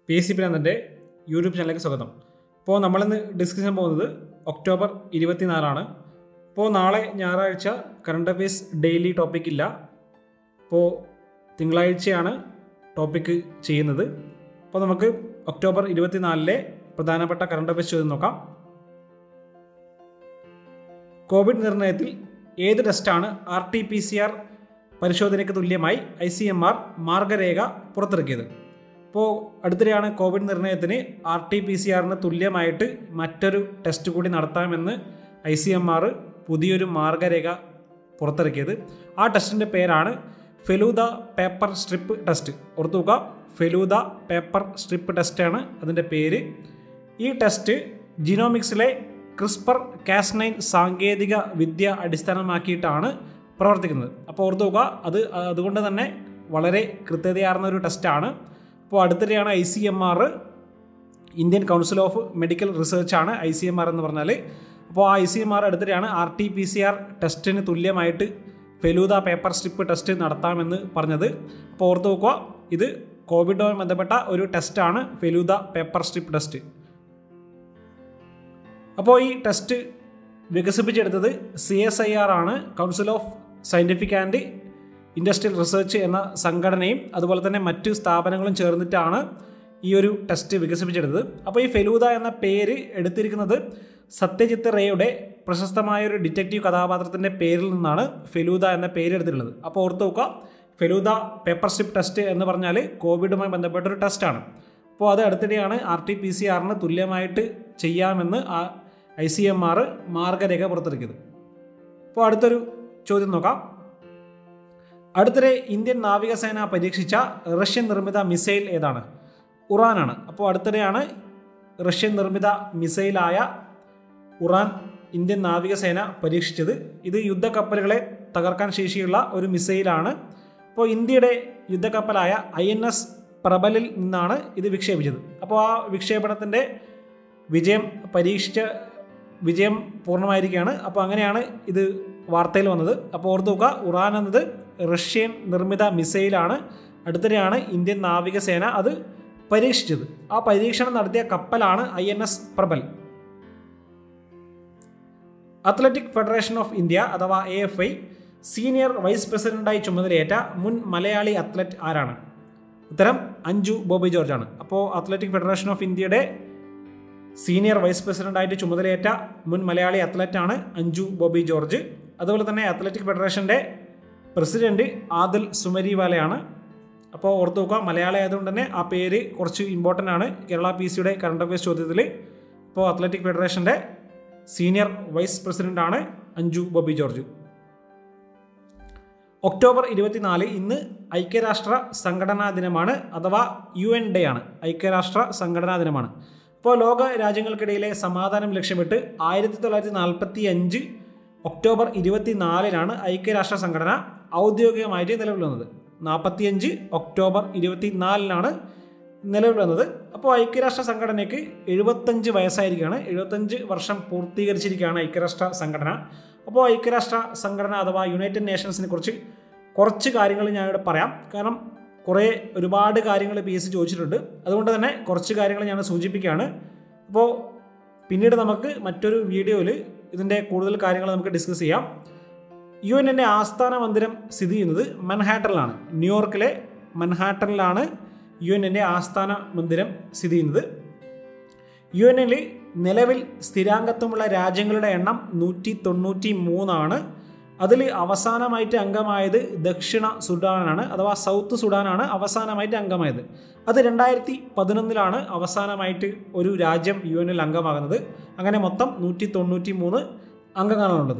P S C പ്രാന്തൻ്റെ YouTube ചാനലിലേക്ക് സ്വാഗതം അപ്പോൾ നമ്മളിന്ന് ഡിസ്കസ് ചെയ്യാൻ പോകുന്നത് ഒക്ടോബർ ഇരുപത്തിനാലാണ് അപ്പോൾ നാളെ ഞായറാഴ്ച കറണ്ട് അഫയേഴ്സ് ഡെയിലി ടോപ്പിക് ഇല്ല അപ്പോൾ തിങ്കളാഴ്ചയാണ് ടോപ്പിക്ക് ചെയ്യുന്നത് അപ്പോൾ നമുക്ക് ഒക്ടോബർ ഇരുപത്തിനാലിലെ പ്രധാനപ്പെട്ട കറണ്ട് അഫയേഴ്സ് ചോദ്യം നോക്കാം കോവിഡ് നിർണയത്തിൽ ഏത് ടെസ്റ്റാണ് R T P C R പരിശോധനയ്ക്ക് തുല്യമായി ഐ സി എം ആർ മാർഗരേഖ പുറത്തിറക്കിയത് അപ്പോൾ അടുത്തിടെയാണ് കോവിഡ് നിർണയത്തിന് ആർ ടി പി സി ആറിന് തുല്യമായിട്ട് മറ്റൊരു ടെസ്റ്റ് കൂടി നടത്താമെന്ന് ഐ സി എം ആർ പുതിയൊരു മാർഗരേഖ പുറത്തിറക്കിയത് ആ ടെസ്റ്റിൻ്റെ പേരാണ് ഫെലൂദ പേപ്പർ സ്ട്രിപ്പ് ടെസ്റ്റ് ഓർത്തുക ഫെലൂദ പേപ്പർ സ്ട്രിപ്പ് ടെസ്റ്റാണ് അതിൻ്റെ പേര് ഈ ടെസ്റ്റ് ജിനോമിക്സിലെ ക്രിസ്പർ കാസ് നൈൻ സാങ്കേതിക വിദ്യ അടിസ്ഥാനമാക്കിയിട്ടാണ് പ്രവർത്തിക്കുന്നത് അപ്പോൾ ഓർത്തുക അത് അതുകൊണ്ട് തന്നെ വളരെ കൃത്യതയാർന്ന ഒരു ടെസ്റ്റാണ് അപ്പോൾ അടുത്തിടെയാണ് I C M R Indian council of medical റിസർച്ചാണ് ഐ സി എം ആർ എന്ന് പറഞ്ഞാൽ അപ്പോൾ ആ ഐ സി എം ആർ അടുത്തിടെയാണ് R T P C R ടെസ്റ്റിന് തുല്യമായിട്ട് ഫെലൂദ പേപ്പർ സ്ട്രിപ്പ് ടെസ്റ്റ് നടത്താമെന്ന് പറഞ്ഞത് അപ്പോൾ ഓർത്ത് നോക്കുക ഇത് കോവിഡുമായി ബന്ധപ്പെട്ട ഒരു ടെസ്റ്റാണ് ഫെലൂദ പേപ്പർ സ്ട്രിപ്പ് ടെസ്റ്റ് അപ്പോൾ ഈ ടെസ്റ്റ് വികസിപ്പിച്ചെടുത്തത് സി എസ് ഐ ആർ ആണ് council of scientific and industrial research എന്ന സംഘടനയും അതുപോലെ തന്നെ മറ്റു സ്ഥാപനങ്ങളും ചേർന്നിട്ടാണ് ഈ ഒരു ടെസ്റ്റ് വികസിപ്പിച്ചെടുത്തത് അപ്പോൾ ഈ ഫെലൂദ എന്ന പേര് എടുത്തിരിക്കുന്നത് സത്യജിത്ത് റേയുടെ പ്രശസ്തമായ ഒരു ഡിറ്റക്റ്റീവ് കഥാപാത്രത്തിൻ്റെ പേരിൽ നിന്നാണ് ഫെലൂദ എന്ന പേര് എടുത്തിട്ടുള്ളത് അപ്പോൾ ഓർത്ത് നോക്കുക ഫെലൂദ പേപ്പർ സ്ട്രിപ്പ് ടെസ്റ്റ് എന്ന് പറഞ്ഞാൽ കോവിഡുമായി ബന്ധപ്പെട്ട ഒരു ടെസ്റ്റാണ് അപ്പോൾ അത് അടുത്തിടെയാണ് ആർ ടി പി സി ആറിന് തുല്യമായിട്ട് ചെയ്യാമെന്ന് ആ ഐ സി എം ആർ മാർഗരേഖ പുറത്തിറക്കിയത് അപ്പോൾ അടുത്തൊരു ചോദ്യം നോക്കാം അടുത്തിടെ ഇന്ത്യൻ നാവികസേന പരീക്ഷിച്ച റഷ്യൻ നിർമ്മിത മിസൈൽ ഏതാണ് ഉറാനാണ് അപ്പോൾ അടുത്തിടെയാണ് റഷ്യൻ നിർമ്മിത മിസൈലായ ഉറാൻ ഇന്ത്യൻ നാവികസേന പരീക്ഷിച്ചത് ഇത് യുദ്ധക്കപ്പലുകളെ തകർക്കാൻ ശേഷിയുള്ള ഒരു മിസൈലാണ് അപ്പോൾ ഇന്ത്യയുടെ യുദ്ധക്കപ്പലായ ഐ എൻ എസ് പ്രബലിൽ നിന്നാണ് ഇത് വിക്ഷേപിച്ചത് അപ്പോൾ ആ വിക്ഷേപണത്തിൻ്റെ വിജയം പരീക്ഷിച്ച വിജയം പൂർണ്ണമായിരിക്കുകയാണ് അപ്പോൾ അങ്ങനെയാണ് ഇത് വാർത്തയിൽ വന്നത് അപ്പോൾ ഓർത്തു നോക്കുക ഉറാൻ എന്നത് റഷ്യൻ നിർമ്മിത മിസൈലാണ് അടുത്തിടെയാണ് ഇന്ത്യൻ നാവികസേന അത് പരീക്ഷിച്ചത് ആ പരീക്ഷണം നടത്തിയ കപ്പലാണ് I N S Prabal athletic federation of India അഥവാ A F I senior vice പ്രസിഡന്റായി ചുമതലയേറ്റ മുൻ മലയാളി അത്ലറ്റ് ആരാണ് ഉത്തരം അഞ്ജു ബോബി ജോർജ് ആണ് അപ്പോൾ അത്ലറ്റിക് ഫെഡറേഷൻ ഓഫ് ഇന്ത്യയുടെ സീനിയർ വൈസ് പ്രസിഡന്റായിട്ട് ചുമതലയേറ്റ മുൻ മലയാളി അത്ലറ്റാണ് അഞ്ജു ബോബി ജോർജ് അതുപോലെ തന്നെ അത്ലറ്റിക് ഫെഡറേഷൻ്റെ പ്രസിഡന്റ് ആദിൽ സുമരിവാലയാണ് അപ്പോൾ ഓർത്ത് നോക്കുക മലയാളി ആയതുകൊണ്ട് തന്നെ ആ പേര് കുറച്ച് ഇമ്പോർട്ടൻ്റ് ആണ് കേരള പി സിയുടെ കറണ്ട് അഫയേഴ്സ് ചോദ്യത്തിൽ ഇപ്പോൾ അത്ലറ്റിക് ഫെഡറേഷൻ്റെ സീനിയർ വൈസ് പ്രസിഡന്റാണ് അഞ്ജു ബോബി ജോർജ് ഒക്ടോബർ ഇരുപത്തിനാല് ഇന്ന് ഐക്യരാഷ്ട്ര സംഘടനാ ദിനമാണ് അഥവാ യു എൻ ഡേ ആണ് ഐക്യരാഷ്ട്ര സംഘടനാ ദിനമാണ് ഇപ്പോൾ ലോക രാജ്യങ്ങൾക്കിടയിലെ സമാധാനം ലക്ഷ്യമിട്ട് ആയിരത്തി തൊള്ളായിരത്തി നാൽപ്പത്തി അഞ്ച് ഒക്ടോബർ ഇരുപത്തിനാലിനാണ് ഐക്യരാഷ്ട്ര സംഘടന ഔദ്യോഗികമായിട്ട് നിലവിൽ വന്നത് നാൽപ്പത്തിയഞ്ച് ഒക്ടോബർ ഇരുപത്തിനാലിനാണ് നിലവിൽ വന്നത് അപ്പോൾ ഐക്യരാഷ്ട്ര സംഘടനയ്ക്ക് എഴുപത്തഞ്ച് വയസ്സായിരിക്കുകയാണ് എഴുപത്തഞ്ച് വർഷം പൂർത്തീകരിച്ചിരിക്കുകയാണ് ഐക്യരാഷ്ട്ര സംഘടന അപ്പോൾ ഐക്യരാഷ്ട്ര സംഘടന അഥവാ യുണൈറ്റഡ് നേഷൻസിനെ കുറിച്ച് കുറച്ച് കാര്യങ്ങൾ ഞാനിവിടെ പറയാം കാരണം കുറേ ഒരുപാട് കാര്യങ്ങൾ പി എസ് സി ചോദിച്ചിട്ടുണ്ട് അതുകൊണ്ട് തന്നെ കുറച്ച് കാര്യങ്ങൾ ഞാൻ സൂചിപ്പിക്കുകയാണ് അപ്പോൾ പിന്നീട് നമുക്ക് മറ്റൊരു വീഡിയോയിൽ ഇതിൻ്റെ കൂടുതൽ കാര്യങ്ങൾ നമുക്ക് ഡിസ്കസ് ചെയ്യാം യു എൻ്റെ ആസ്ഥാന മന്ദിരം സ്ഥിതി ചെയ്യുന്നത് മൻഹാട്ടനിലാണ് ന്യൂയോർക്കിലെ മൻഹാട്ടനിലാണ് യു എൻ്റെ ആസ്ഥാന മന്ദിരം സ്ഥിതി ചെയ്യുന്നത് യു എന്നിൽ നിലവിൽ സ്ഥിരാംഗത്വമുള്ള രാജ്യങ്ങളുടെ എണ്ണം നൂറ്റി തൊണ്ണൂറ്റി മൂന്നാണ് അതിൽ അവസാനമായിട്ട് അംഗമായത് ദക്ഷിണ സുഡാനാണ് അഥവാ സൗത്ത് സുഡാനാണ് അവസാനമായിട്ട് അംഗമായത് അത് രണ്ടായിരത്തി പതിനൊന്നിലാണ് അവസാനമായിട്ട് ഒരു രാജ്യം യു എനിൽ അംഗമാകുന്നത് അങ്ങനെ മൊത്തം നൂറ്റി തൊണ്ണൂറ്റി മൂന്ന് അംഗങ്ങളാണുള്ളത്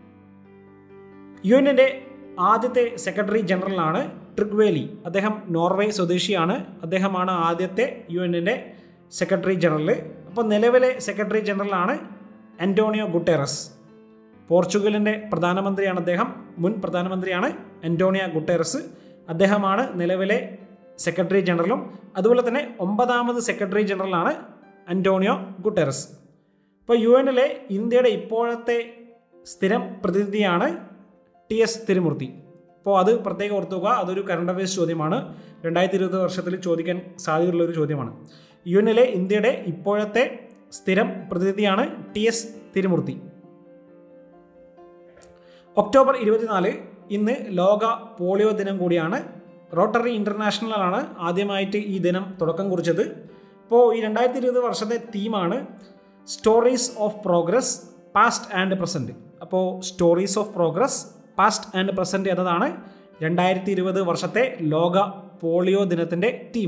യു എന്നിൻ്റെ ആദ്യത്തെ സെക്രട്ടറി ജനറലാണ് ട്രിഗ്വേലി അദ്ദേഹം നോർവേ സ്വദേശിയാണ് അദ്ദേഹമാണ് ആദ്യത്തെ യു എന്നിൻ്റെ സെക്രട്ടറി ജനറൽ അപ്പോൾ നിലവിലെ സെക്രട്ടറി ജനറലാണ് അന്റോണിയോ ഗുട്ടേറസ് പോർച്ചുഗലിൻ്റെ പ്രധാനമന്ത്രിയാണ് അദ്ദേഹം മുൻ പ്രധാനമന്ത്രിയാണ് അന്റോണിയ ഗുട്ടേറസ് അദ്ദേഹമാണ് നിലവിലെ സെക്രട്ടറി ജനറലും അതുപോലെ തന്നെ ഒമ്പതാമത് സെക്രട്ടറി ജനറലാണ് അന്റോണിയോ ഗുട്ടേറസ് ഇപ്പോൾ യു എന്നിലെ ഇന്ത്യയുടെ ഇപ്പോഴത്തെ സ്ഥിരം പ്രതിനിധിയാണ് ടി എസ് തിരുമൂർത്തി അപ്പോൾ അത് പ്രത്യേകം ഓർത്തുക അതൊരു കറണ്ട് അഫയേഴ്സ് ചോദ്യമാണ് രണ്ടായിരത്തി ഇരുപത് വർഷത്തിൽ ചോദിക്കാൻ സാധ്യതയുള്ള ഒരു ചോദ്യമാണ് യു എനിലെ ഇന്ത്യയുടെ ഇപ്പോഴത്തെ സ്ഥിരം പ്രതിനിധിയാണ് ടി എസ് തിരുമൂർത്തി ഒക്ടോബർ ഇരുപത്തിനാല് ഇന്ന് ലോക പോളിയോ ദിനം കൂടിയാണ് റോട്ടറി ഇൻ്റർനാഷണലാണ് ആദ്യമായിട്ട് ഈ ദിനം തുടക്കം കുറിച്ചത് അപ്പോൾ ഈ രണ്ടായിരത്തി ഇരുപത് വർഷത്തെ തീമാണ് stories of progress past and present അപ്പോൾ stories of progress past and present എന്നതാണ് രണ്ടായിരത്തി ഇരുപത് വർഷത്തെ ലോക പോളിയോ ദിനത്തിൻ്റെ തീം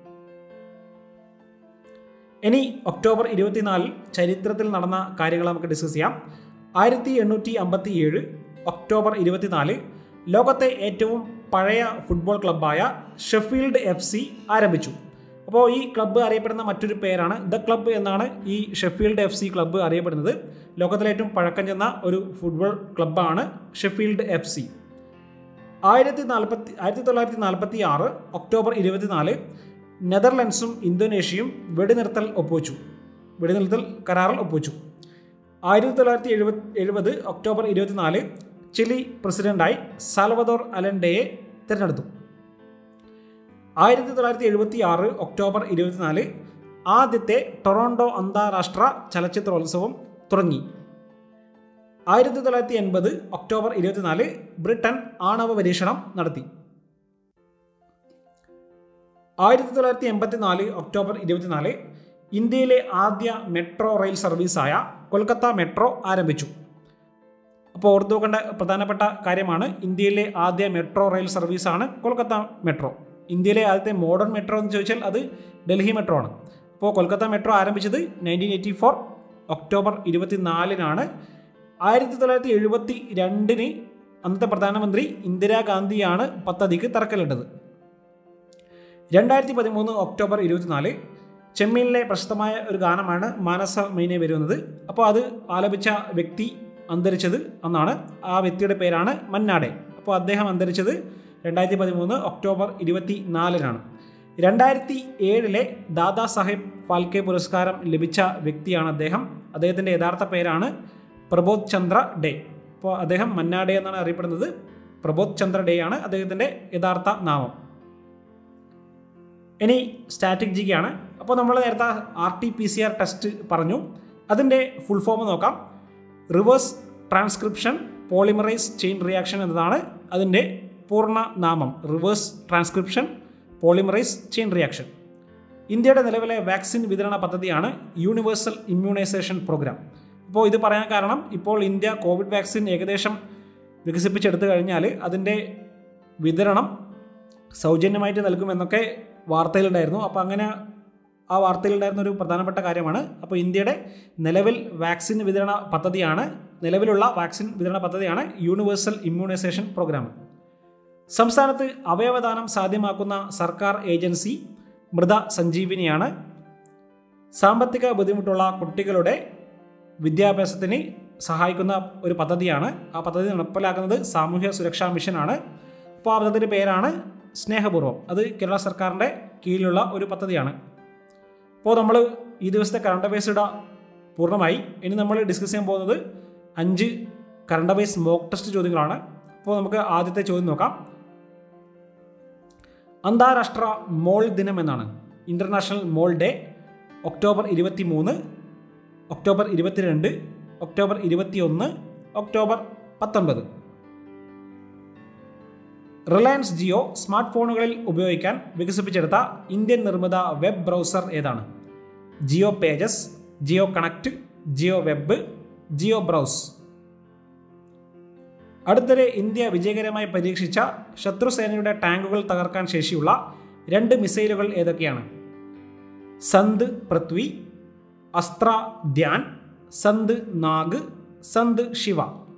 ഇനി ഒക്ടോബർ ഇരുപത്തിനാലിൽ ചരിത്രത്തിൽ നടന്ന കാര്യങ്ങൾ നമുക്ക് ഡിസ്കസ് ചെയ്യാം ആയിരത്തി എണ്ണൂറ്റി അമ്പത്തി ഏഴ് ഒക്ടോബർ ഇരുപത്തിനാല് ലോകത്തെ ഏറ്റവും പഴയ ഫുട്ബോൾ ക്ലബ്ബായ ഷെഫീൽഡ് എഫ് സി ആരംഭിച്ചു അപ്പോൾ ഈ ക്ലബ്ബ് അറിയപ്പെടുന്ന മറ്റൊരു പേരാണ് ദ ക്ലബ്ബ് എന്നാണ് ഈ ഷെഫീൽഡ് എഫ് സി ക്ലബ്ബ് അറിയപ്പെടുന്നത് ലോകത്തിലെ ഏറ്റവും പഴക്കം ചെന്ന ഒരു ഫുട്ബോൾ ക്ലബ്ബാണ് ഷെഫീൽഡ് എഫ് സി ആയിരത്തി നാൽപ്പത്തി ആയിരത്തി തൊള്ളായിരത്തി നാൽപ്പത്തി ആറ് ഒക്ടോബർ ഇരുപത്തിനാല് നെതർലൻഡ്സും ഇന്തോനേഷ്യയും വെടിനിർത്തൽ ഒപ്പുവെച്ചു വെടിനിർത്തൽ കരാറിൽ ഒപ്പുവെച്ചു ആയിരത്തി തൊള്ളായിരത്തി എഴുപത് എഴുപത് ഒക്ടോബർ ഇരുപത്തിനാല് ചിലി പ്രസിഡന്റായി സാൽവദോർ അലൻഡയെ തിരഞ്ഞെടുത്തു ആയിരത്തി തൊള്ളായിരത്തി എഴുപത്തി ആറ് ഒക്ടോബർ ഇരുപത്തിനാല് ആദ്യത്തെ ടൊറോണ്ടോ അന്താരാഷ്ട്ര ചലച്ചിത്രോത്സവം തുടങ്ങി ആയിരത്തി തൊള്ളായിരത്തി എൺപത് ഒക്ടോബർ ഇരുപത്തിനാല് ബ്രിട്ടൻ ആണവ പരീക്ഷണം നടത്തി ആയിരത്തി തൊള്ളായിരത്തി എൺപത്തിനാല് ഒക്ടോബർ ഇരുപത്തിനാല് ഇന്ത്യയിലെ ആദ്യ മെട്രോ റെയിൽ സർവീസായ കൊൽക്കത്ത മെട്രോ ആരംഭിച്ചു അപ്പോൾ ഓർത്തു വെക്കേണ്ട പ്രധാനപ്പെട്ട കാര്യമാണ് ഇന്ത്യയിലെ ആദ്യ മെട്രോ റെയിൽ സർവീസാണ് കൊൽക്കത്ത മെട്രോ ഇന്ത്യയിലെ ആദ്യത്തെ മോഡേൺ മെട്രോ എന്ന് ചോദിച്ചാൽ അത് ഡൽഹി മെട്രോ ആണ് അപ്പോൾ കൊൽക്കത്ത മെട്രോ ആരംഭിച്ചത് നയൻറ്റീൻ എയ്റ്റി ഫോർ ഒക്ടോബർ ഇരുപത്തിനാലിനാണ് ആയിരത്തി തൊള്ളായിരത്തി എഴുപത്തി രണ്ടിന് അന്നത്തെ പ്രധാനമന്ത്രി ഇന്ദിരാഗാന്ധിയാണ് പദ്ധതിക്ക് തറക്കല്ലിട്ടത് രണ്ടായിരത്തി പതിമൂന്ന് ഒക്ടോബർ ഇരുപത്തിനാല് ചെമ്മീനിലെ പ്രശസ്തമായ ഒരു ഗാനമാണ് മാനസ മൈനെ വരുന്നത് അപ്പോൾ അത് ആലപിച്ച വ്യക്തി അന്തരിച്ചത് അന്നാണ് ആ വ്യക്തിയുടെ പേരാണ് മന്നാടെ അപ്പോൾ അദ്ദേഹം അന്തരിച്ചത് രണ്ടായിരത്തി പതിമൂന്ന് ഒക്ടോബർ ഇരുപത്തി നാലിനാണ് രണ്ടായിരത്തി ഏഴിലെ ദാദാ സാഹിബ് ഫാൽക്കെ പുരസ്കാരം ലഭിച്ച വ്യക്തിയാണ് അദ്ദേഹം അദ്ദേഹത്തിൻ്റെ യഥാർത്ഥ പേരാണ് പ്രബോധ് ചന്ദ്ര ഡേ അപ്പോൾ അദ്ദേഹം മന്നാഡേ എന്നാണ് അറിയപ്പെടുന്നത് പ്രബോധ് ചന്ദ്ര ഡേ ആണ് അദ്ദേഹത്തിൻ്റെ യഥാർത്ഥ നാമം ഇനി സ്റ്റാറ്റിക് ജിക്കാണ് അപ്പോൾ നമ്മൾ നേരത്തെ R T P C R test പറഞ്ഞു അതിൻ്റെ ഫുൾ ഫോം നോക്കാം reverse transcription polymerase chain reaction എന്നതാണ് അതിൻ്റെ പൂർണ്ണ നാമം reverse transcription polymerase chain reaction ഇന്ത്യയുടെ നിലവിലെ വാക്സിൻ വിതരണ പദ്ധതിയാണ് യൂണിവേഴ്സൽ ഇമ്മ്യൂണൈസേഷൻ പ്രോഗ്രാം അപ്പോൾ ഇത് പറയാൻ കാരണം ഇപ്പോൾ ഇന്ത്യ കോവിഡ് വാക്സിൻ ഏകദേശം വികസിപ്പിച്ചെടുത്തു കഴിഞ്ഞാൽ അതിൻ്റെ വിതരണം സൗജന്യമായിട്ട് നൽകുമെന്നൊക്കെ വാർത്തയിലുണ്ടായിരുന്നു അപ്പോൾ അങ്ങനെ ആ വാർത്തയിലുണ്ടായിരുന്ന ഒരു പ്രധാനപ്പെട്ട കാര്യമാണ് അപ്പോൾ ഇന്ത്യയുടെ നിലവിൽ വാക്സിൻ വിതരണ പദ്ധതിയാണ് നിലവിലുള്ള വാക്സിൻ വിതരണ പദ്ധതിയാണ് യൂണിവേഴ്സൽ ഇമ്മ്യൂണൈസേഷൻ പ്രോഗ്രാം സംസ്ഥാനത്ത് അവയവദാനം സാധ്യമാക്കുന്ന സർക്കാർ ഏജൻസി മൃത സഞ്ജീവിനിയാണ് സാമ്പത്തിക ബുദ്ധിമുട്ടുള്ള കുട്ടികളുടെ വിദ്യാഭ്യാസത്തിന് സഹായിക്കുന്ന ഒരു പദ്ധതിയാണ് ആ പദ്ധതി നടപ്പിലാക്കുന്നത് സാമൂഹ്യ സുരക്ഷാ മിഷനാണ് അപ്പോൾ ആ പദ്ധതിയുടെ പേരാണ് സ്നേഹപൂർവ്വം അത് കേരള സർക്കാരിൻ്റെ കീഴിലുള്ള ഒരു പദ്ധതിയാണ് അപ്പോൾ നമ്മൾ ഈ ദിവസത്തെ കറണ്ട് അഫയേഴ്സ് ഇട പൂർണ്ണമായി ഇനി നമ്മൾ ഡിസ്കസ് ചെയ്യാൻ പോകുന്നത് അഞ്ച് കറണ്ട് അഫയേഴ്സ് മോക്ക് ടെസ്റ്റ് ചോദ്യങ്ങളാണ് അപ്പോൾ നമുക്ക് ആദ്യത്തെ ചോദ്യം നോക്കാം അന്താരാഷ്ട്ര മോൾ ദിനം എന്നാണ് ഇൻ്റർനാഷണൽ മോൾ ഡേ ഒക്ടോബർ ഇരുപത്തി മൂന്ന് ഒക്ടോബർ ഇരുപത്തിരണ്ട് ഒക്ടോബർ ഇരുപത്തിയൊന്ന് ഒക്ടോബർ പത്തൊൻപത് റിലയൻസ് ജിയോ സ്മാർട്ട് ഫോണുകളിൽ ഉപയോഗിക്കാൻ വികസിപ്പിച്ചെടുത്ത ഇന്ത്യൻ നിർമ്മിത വെബ് ബ്രൗസർ ഏതാണ് Jio pages Jio connect Jio web Jio browse അടുത്തിടെ ഇന്ത്യ വിജയകരമായി പരീക്ഷിച്ച ശത്രുസേനയുടെ ടാങ്കുകൾ തകർക്കാൻ ശേഷിയുള്ള രണ്ട് മിസൈലുകൾ ഏതൊക്കെയാണ് സന്ത് പൃഥ്വി അസ്ത്ര ധ്യാൻ സന്ത് നാഗ് സന്ത് ശിവ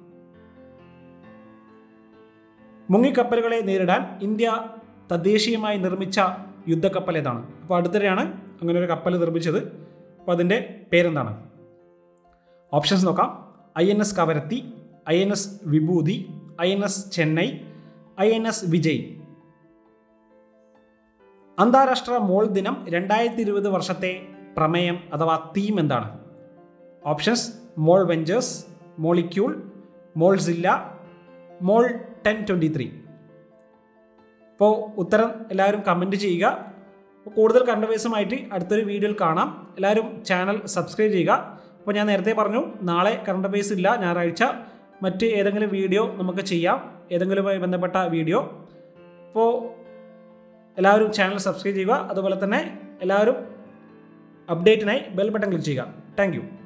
മുങ്ങിക്കപ്പലുകളെ നേരിടാൻ ഇന്ത്യ തദ്ദേശീയമായി നിർമ്മിച്ച യുദ്ധക്കപ്പൽ ഏതാണ് അപ്പോൾ അടുത്തിടെയാണ് അങ്ങനെ ഒരു കപ്പൽ നിർമ്മിച്ചത് അപ്പോൾ അതിൻ്റെ പേരെന്താണ് ഓപ്ഷൻസ് നോക്കാം I N S Kavaratti I N S Vibhuti I N S Chennai I N S Vijay അന്താരാഷ്ട്ര മോൾ ദിനം രണ്ടായിരത്തി ഇരുപത് വർഷത്തെ പ്രമേയം അഥവാ തീം എന്താണ് options mole ventures molecule molezilla mole ten twenty three അപ്പോൾ ഉത്തരം എല്ലാവരും കമൻറ്റ് ചെയ്യുക അപ്പോൾ കൂടുതൽ കറണ്ട് അഫയേഴ്സുമായിട്ട് അടുത്തൊരു വീഡിയോയിൽ കാണാം എല്ലാവരും ചാനൽ സബ്സ്ക്രൈബ് ചെയ്യുക അപ്പോൾ ഞാൻ നേരത്തെ പറഞ്ഞു നാളെ കറണ്ട് അഫയേഴ്സ് ഇല്ല ഞായറാഴ്ച മറ്റ് ഏതെങ്കിലും വീഡിയോ നമുക്ക് ചെയ്യാം ഏതെങ്കിലുമായി ബന്ധപ്പെട്ട വീഡിയോ അപ്പോൾ എല്ലാവരും ചാനൽ സബ്സ്ക്രൈബ് ചെയ്യുക അതുപോലെ തന്നെ എല്ലാവരും അപ്ഡേറ്റിനായി ബെൽ ബട്ടൺ ക്ലിക്ക് ചെയ്യുക താങ്ക്